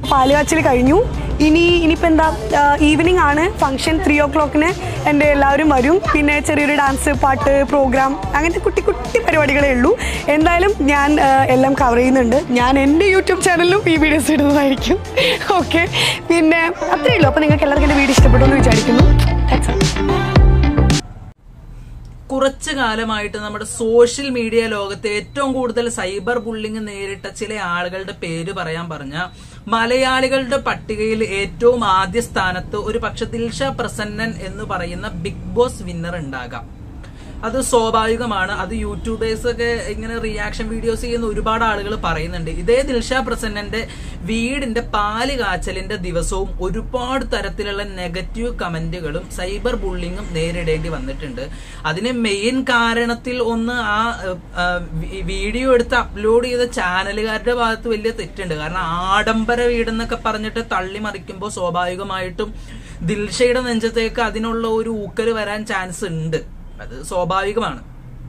പാലുകാച്ചിൽ കഴിഞ്ഞു ഇനി ഇനിയിപ്പോൾ എന്താ ഈവനിങ് ആണ് ഫംഗ്ഷൻ ത്രീ ഓ ക്ലോക്കിന് എൻ്റെ എല്ലാവരും വരും പിന്നെ ചെറിയൊരു ഡാൻസ് പാട്ട് പ്രോഗ്രാം അങ്ങനത്തെ കുട്ടി കുട്ടി പരിപാടികളേ ഉള്ളൂ എന്തായാലും ഞാൻ ആ, എല്ലാം കവർ ചെയ്യുന്നുണ്ട് ഞാൻ എൻ്റെ യൂട്യൂബ് ചാനലിലും ഈ വീഡിയോസ് ഇടുന്നതായിരിക്കും ഓക്കെ പിന്നെ അത്രയേ ഉള്ളൂ അപ്പോൾ നിങ്ങൾക്ക് എല്ലാവർക്കും എൻ്റെ വീഡിയോ ഇഷ്ടപ്പെട്ടു എന്ന് വിചാരിക്കുന്നു That's all. കുറച്ചു കാലമായിട്ട് നമ്മുടെ സോഷ്യൽ മീഡിയ ലോകത്ത് ഏറ്റവും കൂടുതൽ സൈബർ ബുള്ളിങ് നേരിട്ട ചില ആളുകളുടെ പേര് പറയാൻ പറഞ്ഞ മലയാളികളുടെ പട്ടികയിൽ ഏറ്റവും ആദ്യ സ്ഥാനത്ത് ഒരു പക്ഷെ ദിൽഷ പ്രസന്നൻ എന്ന് പറയുന്ന ബിഗ് ബോസ് വിന്നർ ഉണ്ടാകാം അത് സ്വാഭാവികമാണ് അത് യൂട്യൂബേഴ്സ് ഒക്കെ ഇങ്ങനെ റിയാക്ഷൻ വീഡിയോസ് ചെയ്യുന്ന ഒരുപാട് ആളുകൾ പറയുന്നുണ്ട് ഇതേ ദിൽഷ പ്രസന്നന്റെ വീടിന്റെ പാല് കാച്ചലിന്റെ ദിവസവും ഒരുപാട് തരത്തിലുള്ള നെഗറ്റീവ് കമന്റുകളും സൈബർ ബുള്ളിങ്ങും നേരിടേണ്ടി വന്നിട്ടുണ്ട് അതിന് മെയിൻ കാരണത്തിൽ ഒന്ന് ആ ഏഹ്, ആ, വി- വീഡിയോ എടുത്ത് അപ്ലോഡ് ചെയ്ത ചാനലുകാരുടെ ഭാഗത്ത് വലിയ തെറ്റുണ്ട് കാരണം ആഡംബര വീടെന്നൊക്കെ പറഞ്ഞിട്ട് തള്ളി മറിക്കുമ്പോൾ സ്വാഭാവികമായിട്ടും ദിൽഷയുടെ നെഞ്ചത്തേക്ക് അതിനുള്ള ഒരു ഊക്കല് വരാൻ ചാൻസ് ഉണ്ട് അത് സ്വാഭാവികമാണ്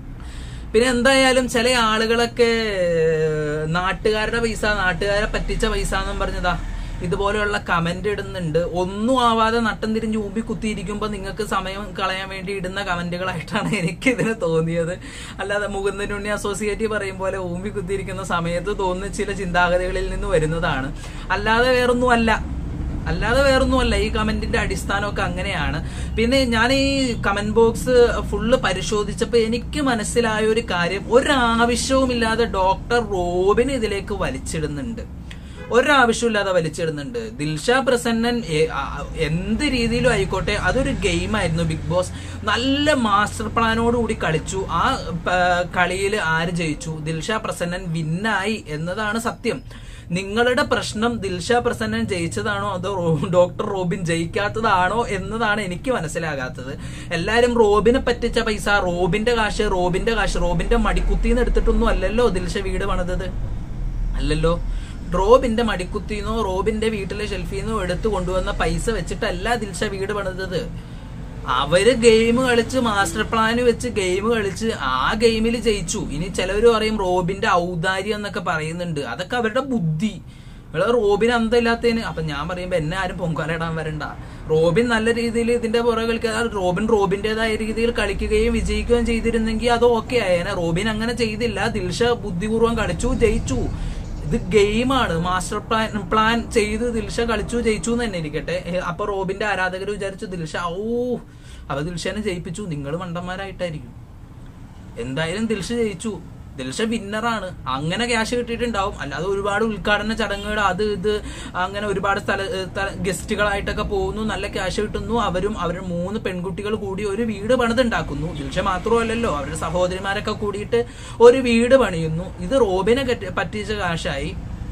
പിന്നെ എന്തായാലും ചില ആളുകളൊക്കെ ഏഹ്, നാട്ടുകാരുടെ പൈസ നാട്ടുകാരെ പറ്റിച്ച പൈസ എന്നും പറഞ്ഞതാ ഇതുപോലെയുള്ള കമന്റ് ഇടുന്നുണ്ട് ഒന്നും ആവാതെ നട്ടം തിരിഞ്ഞ് ഊമ്പി കുത്തിയിരിക്കുമ്പോൾ നിങ്ങൾക്ക് സമയം കളയാൻ വേണ്ടി ഇടുന്ന കമന്റുകളായിട്ടാണ് എനിക്ക് ഇതിന് തോന്നിയത് അല്ലാതെ മുകുന്ദനുണ്ണി അസോസിയേറ്റ് പറയും പോലെ ഊമ്പി കുത്തിയിരിക്കുന്ന സമയത്ത് തോന്നുന്ന ചില ചിന്താഗതികളിൽ നിന്ന് വരുന്നതാണ് അല്ലാതെ വേറൊന്നും അല്ല അല്ലാതെ വേറൊന്നുമല്ല ഈ കമന്റിന്റെ അടിസ്ഥാനമൊക്കെ അങ്ങനെയാണ് പിന്നെ ഞാൻ ഈ കമന്റ് ബോക്സ് ഫുള്ള് പരിശോധിച്ചപ്പോൾ എനിക്ക് മനസ്സിലായ ഒരു കാര്യം ഒരാവശ്യവുമില്ലാതെ ഡോക്ടർ റോബിൻ ഇതിലേക്ക് വലിച്ചിടുന്നുണ്ട് ഒരാവശ്യമില്ലാതെ വലിച്ചിടുന്നുണ്ട് ദിൽഷ പ്രസന്നൻ എ- ആ- എന്ത് രീതിയിലും ആയിക്കോട്ടെ അതൊരു ഗെയിമായിരുന്നു ബിഗ് ബോസ് നല്ല മാസ്റ്റർ പ്ലാനോട് കൂടി കളിച്ചു ആ കളിയിൽ ആര് ജയിച്ചു ദിൽഷ പ്രസന്നൻ വിന്നായി എന്നതാണ് സത്യം നിങ്ങളുടെ പ്രശ്നം ദിൽഷ പ്രസന്നൻ ജയിച്ചതാണോ അതോ റോ- ഡോക്ടർ റോബിൻ ജയിക്കാത്തതാണോ എന്നതാണ് എനിക്ക് മനസ്സിലാകാത്തത് എല്ലാരും റോബിനെ പറ്റിച്ച പൈസ റോബിന്റെ കാശ് റോബിന്റെ കാശ് റോബിന്റെ മടിക്കുത്തിന്ന് എടുത്തിട്ടൊന്നും അല്ലല്ലോ ദിൽഷ വീട് പണിതത് അല്ലല്ലോ റോബിന്റെ മടിക്കുത്തിന്നോ റോബിന്റെ വീട്ടിലെ ഷെൽഫിന്നോ എടുത്തു കൊണ്ടുവന്ന പൈസ വെച്ചിട്ടല്ല ദിൽഷ വീട് പണിതത് അവര് ഗെയിം കളിച്ച് മാസ്റ്റർ പ്ലാൻ വെച്ച് ഗെയിം കളിച്ച് ആ ഗെയിമിൽ ജയിച്ചു ഇനി ചിലവര് പറയും റോബിന്റെ ഔദാര്യം എന്നൊക്കെ പറയുന്നുണ്ട് അതൊക്കെ അവരുടെ ബുദ്ധി ഇവിടെ റോബിൻ അന്തമില്ലാത്തതിന് അപ്പൊ ഞാൻ പറയുമ്പോ എന്നെ ആരും പൊങ്കാല ഇടാൻ വരണ്ട റോബിൻ നല്ല രീതിയിൽ ഇതിന്റെ പുറകെ കളിക്കുക റോബിൻ റോബിന്റേതായ രീതിയിൽ കളിക്കുകയും വിജയിക്കുകയും ചെയ്തിരുന്നെങ്കിൽ അത് ഓക്കെ ആയേനെ റോബിൻ അങ്ങനെ ചെയ്തില്ല ദിൽഷ ബുദ്ധിപൂർവ്വം കളിച്ചു ജയിച്ചു ഇത് ഗെയിമാണ് മാസ്റ്റർ പ്ലാൻ പ്ലാൻ ചെയ്ത് ദിൽഷ കളിച്ചു ജയിച്ചു എന്ന് തന്നെ ഇരിക്കട്ടെ ഏ, അപ്പൊ റോബിന്റെ ആരാധകർ വിചാരിച്ചു ദിൽഷ ഓ അവ ദിൽഷനെ ജയിപ്പിച്ചു നിങ്ങൾ മണ്ടന്മാരായിട്ടായിരിക്കും എന്തായാലും ദിൽഷ ജയിച്ചു ദിൽഷ വിന്നറാണ് അങ്ങനെ ക്യാഷ് കിട്ടിയിട്ടുണ്ടാവും അല്ലാതെ ഒരുപാട് ഉദ്ഘാടന ചടങ്ങുകൾ അത് ഇത് അങ്ങനെ ഒരുപാട് സ്ഥല സ്ഥല- ഗസ്റ്റുകളായിട്ടൊക്കെ പോകുന്നു നല്ല ക്യാഷ് കിട്ടുന്നു അവരും അവരുടെ മൂന്ന് പെൺകുട്ടികൾ കൂടി ഒരു വീട് പണിതുണ്ടാക്കുന്നു ദിൽഷ മാത്രമല്ലല്ലോ അവരുടെ സഹോദരിമാരൊക്കെ കൂടിയിട്ട് ഒരു വീട് പണിയുന്നു ഇത് റോബിനെ കെട്ടി- പറ്റിച്ച കാശായി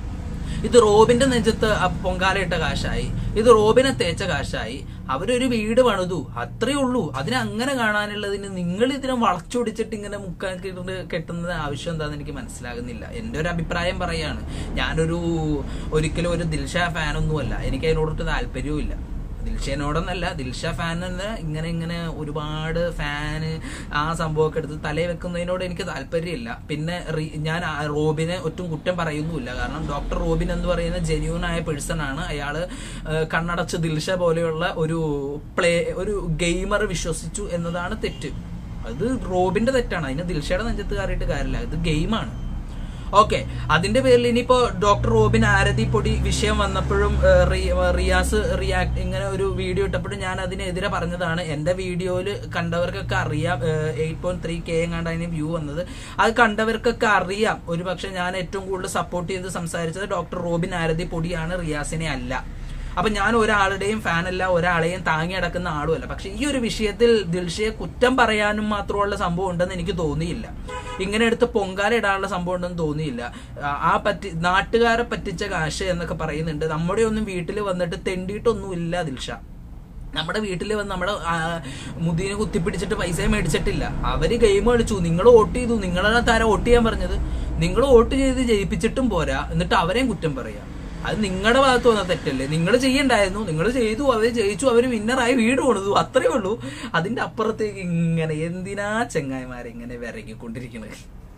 ഇത് റോബിന്റെ നെഞ്ചത്ത് അ- പൊങ്കാലയിട്ട കാശായി ഇത് റോബിനെ തേച്ച കാശായി അവരൊരു വീട് പണിതു അത്രേ ഉള്ളൂ അതിനെ അങ്ങനെ കാണാനുള്ളതിന് നിങ്ങൾ ഇതിനെ വളച്ചൊടിച്ചിട്ട് ഇങ്ങനെ മുക്കാൻ കിട്ടുന്ന കെട്ടുന്നത് ആവശ്യം എന്താണെന്ന് എനിക്ക് മനസ്സിലാകുന്നില്ല എന്റെ ഒരു അഭിപ്രായം പറയാണ് ഞാനൊരു ഒരിക്കലും ഒരു ദിൽഷ ഫാനൊന്നുമല്ല എനിക്ക് അതിനോടൊട്ട് താല്പര്യവും ഇല്ല ദിൽഷേനോടൊന്നല്ല ദിൽഷ ഫാൻ എന്ന് ഇങ്ങനെ ഇങ്ങനെ ഒരുപാട് ഫാന് ആ സംഭവമൊക്കെ എടുത്ത് തലയിൽ വെക്കുന്നതിനോട് എനിക്ക് താല്പര്യമില്ല പിന്നെ റി- ഞാൻ ആ റോബിനെ ഒട്ടും കുറ്റം പറയുന്നുമില്ല കാരണം ഡോക്ടർ റോബിൻ എന്ന് പറയുന്ന ജെന്യൂൻ ആയ പേഴ്സൺ ആണ് അയാള് ഏഹ്, കണ്ണടച്ച് ദിൽഷ പോലെയുള്ള ഒരു പ്ലേ ഒരു ഗെയിമർ വിശ്വസിച്ചു എന്നതാണ് തെറ്റ് അത് റോബിന്റെ തെറ്റാണ് അതിന് ദിൽഷയുടെ നെഞ്ചത്ത് കയറിയിട്ട് കാര്യമില്ല ഇത് ഗെയിമാണ് ഓക്കെ അതിന്റെ പേരിൽ ഇനിയിപ്പോ ഡോക്ടർ റോബിൻ ആരതി പൊടി വിഷയം വന്നപ്പോഴും ഏഹ്, റി- ഏഹ്, റിയാസ് റിയാക്ട് ഇങ്ങനെ ഒരു വീഡിയോ ഇട്ടപ്പോഴും ഞാൻ അതിനെതിരെ പറഞ്ഞതാണ് എന്റെ വീഡിയോയിൽ കണ്ടവർക്കൊക്കെ അറിയാം എയ്റ്റ് പോയിന്റ് ത്രീ കെ എങ്ങാണ്ട് അതിന് വ്യൂ വന്നത് അത് കണ്ടവർക്കൊക്കെ അറിയാം ഒരു പക്ഷെ ഞാൻ ഏറ്റവും കൂടുതൽ സപ്പോർട്ട് ചെയ്ത് സംസാരിച്ചത് ഡോക്ടർ റോബിൻ ആരതി പൊടിയാണ് റിയാസിനെ അല്ല അപ്പൊ ഞാൻ ഒരാളുടെയും ഫാനല്ല ഒരാളെയും താങ്ങി അടക്കുന്ന ആളുമല്ല പക്ഷെ ഈ ഒരു വിഷയത്തിൽ ദിൽഷയെ കുറ്റം പറയാനും മാത്രമുള്ള സംഭവം ഉണ്ടെന്ന് എനിക്ക് തോന്നിയില്ല ഇങ്ങനെ എടുത്ത് പൊങ്കാല ഇടാനുള്ള സംഭവം ഉണ്ടെന്ന് തോന്നിയില്ല ആ- ആ പറ്റി നാട്ടുകാരെ പറ്റിച്ച കാശ് എന്നൊക്കെ പറയുന്നുണ്ട് നമ്മുടെ ഒന്നും വീട്ടിൽ വന്നിട്ട് തെണ്ടിയിട്ടൊന്നുമില്ല ദിൽഷ നമ്മുടെ വീട്ടിൽ വന്ന് നമ്മുടെ ആ, മുദീനെ കുത്തിപ്പിടിച്ചിട്ട് പൈസ മേടിച്ചിട്ടില്ല അവര് ഗെയിം കളിച്ചു നിങ്ങൾ വോട്ട് ചെയ്തു നിങ്ങളെ താരം വോട്ട് ചെയ്യാൻ പറഞ്ഞത് നിങ്ങൾ വോട്ട് ചെയ്ത് ജയിപ്പിച്ചിട്ടും പോരാ എന്നിട്ട് അവരെയും കുറ്റം പറയാം അത് നിങ്ങളുടെ ഭാഗത്ത് വന്ന തെറ്റല്ലേ നിങ്ങൾ ചെയ്യണ്ടായിരുന്നു നിങ്ങൾ ചെയ്തു അവര് ജയിച്ചു അവര് വിന്നറായി വീട് കൊണ്ടു അത്രേ ഉള്ളൂ അതിന്റെ അപ്പുറത്തേക്ക് ഇങ്ങനെ എന്തിനാ ചെങ്ങായിമാരെ ഇങ്ങനെ വിറങ്ങിക്കൊണ്ടിരിക്കണത്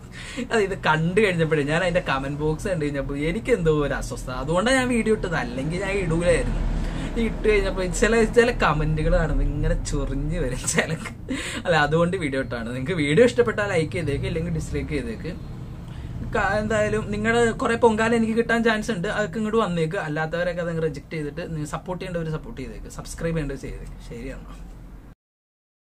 അത് ഇത് കണ്ടു കഴിഞ്ഞപ്പോഴേ ഞാൻ അതിന്റെ കമന്റ് ബോക്സ് കണ്ടു കഴിഞ്ഞപ്പോൾ എനിക്ക് എന്തോ ഒരു അസ്വസ്ഥത അതുകൊണ്ടാണ് ഞാൻ വീഡിയോ ഇട്ടത് അല്ലെങ്കിൽ ഞാൻ ഇടൂലായിരുന്നു ഈ ഇട്ട് കഴിഞ്ഞപ്പോൾ ചില ചില കമന്റുകൾ കാണുമ്പോൾ ഇങ്ങനെ ചൊറിഞ്ഞ് വരും ചില അല്ല അതുകൊണ്ട് വീഡിയോ ഇട്ടാണ് നിങ്ങൾക്ക് വീഡിയോ ഇഷ്ടപ്പെട്ടാൽ ലൈക്ക് ചെയ്തേക്ക് ഇല്ലെങ്കിൽ ഡിസ്ലൈക്ക് ചെയ്തേക്ക് ക- എന്തായാലും നിങ്ങളുടെ കുറെ പൊങ്കാല എനിക്ക് കിട്ടാൻ ചാൻസ് ഉണ്ട് അതൊക്കെ ഇങ്ങോട്ട് വന്നേക്ക് അല്ലാത്തവരൊക്കെ അതങ്ങ് റിജക്ട് ചെയ്തിട്ട് സപ്പോർട്ട് ചെയ്യേണ്ടവർ സപ്പോർട്ട് ചെയ്തേക്ക് സബ്സ്ക്രൈബ് ചെയ്യേണ്ടവർ ചെയ്തേക്ക് ശരിയാണ്